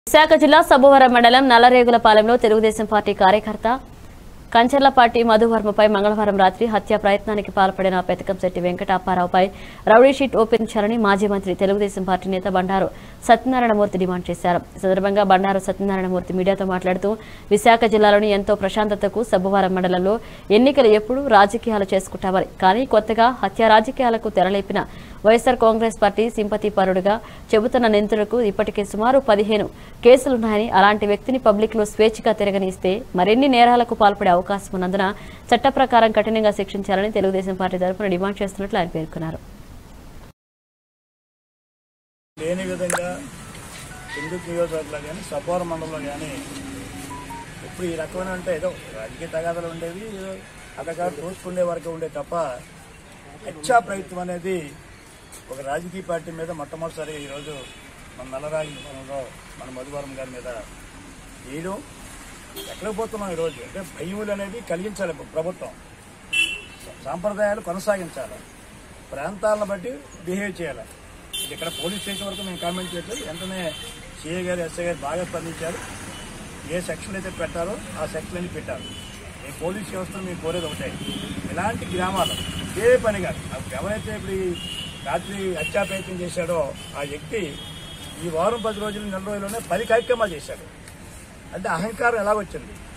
విశాఖ జిల్లా సబ్బవరం మండలం నల్లరేగులపాలెంలో తెలుగుదేశం పార్టీ కార్యకర్త కంచర్లపాటి మధువర్మపై మంగళవారం రాత్రి హత్య ప్రయత్నానికి పాల్పడిన పెతకంశెట్టి వెంకటాపారావుపై రౌడీ షీట్ ఓపెన్ చేయాలని మాజీ మంత్రి తెలుగుదేశం పార్టీ నేత బండారు సత్యనారాయణమూర్తి డిమాండ్ చేశారు ఈ సందర్భంగా బండారు సత్యనారాయణమూర్తి మీడియాతో మాట్లాడుతూ విశాఖ జిల్లాలోని ఎంతో ప్రశాంతతకు సబ్బవరం మండలంలో ఎన్నికలు ఎప్పుడు రాజకీయాలు చేసుకుంటామని కానీ కొత్తగా హత్య రాజకీయాలకు తెరలేపిన వైఎస్ఆర్ కాంగ్రెస్ పార్టీ సింపతి పరుడుగా చెబుతున్న నిందితులకు ఇప్పటికే సుమారు పదిహేను కేసులున్నాయని అలాంటి వ్యక్తిని పబ్లిక్ లో స్వేచ్ఛగా తిరగనిస్తే మరిన్ని నేరాలకు పాల్పడే అవకాశం ఉన్నందున చట్ట ప్రకారం కఠినంగా శిక్షించాలని తెలుగుదేశం పార్టీ తరఫున డిమాండ్ చేస్తున్నట్లు ఆయన పేర్కొన్నారు లేని విధంగా హిందూ నియోజకవర్గంలో కానీ సపోర మండలంలో కానీ ఇప్పుడు ఈ రకమైన అంటే ఏదో రాజకీయ తగాదాలు ఉండేవి ఏదో అక్కడ దోచుకునే వరకు ఉండేవి తప్ప హత్యా ప్రయత్నం అనేది ఒక రాజకీయ పార్టీ మీద మొట్టమొదటిసారిగా ఈరోజు మన నల్లరాజులో మన మధువరం గారి మీద వేయడం ఎక్కడికి పోతున్నాం ఈరోజు అంటే భయములు అనేది కలిగించాలి ప్రభుత్వం సాంప్రదాయాలు కొనసాగించాలి ప్రాంతాలను బట్టి బిహేవ్ చేయాలి ఇది ఇక్కడ పోలీస్ స్టేషన్ వరకు మేము కామెంట్ చేయట్లేదు వెంటనే సిఏ గారు ఎస్ఐ గారు బాగా స్పందించారు ఏ సెక్షన్ అయితే పెట్టారో ఆ సెక్షన్ అని పెట్టారు ఈ పోలీస్ వ్యవస్థను మేము కోరేది ఒకటే ఇలాంటి గ్రామాలు ఏ పని కాదు అప్పుడు ఎవరైతే ఇప్పుడు ఈ రాత్రి హత్యా ప్రయత్నం చేశాడో ఆ వ్యక్తి ఈ వారం పది రోజులు నెల రోజుల్లోనే పది కార్యక్రమాలు చేశాడు అంటే అహంకారం ఎలా వచ్చింది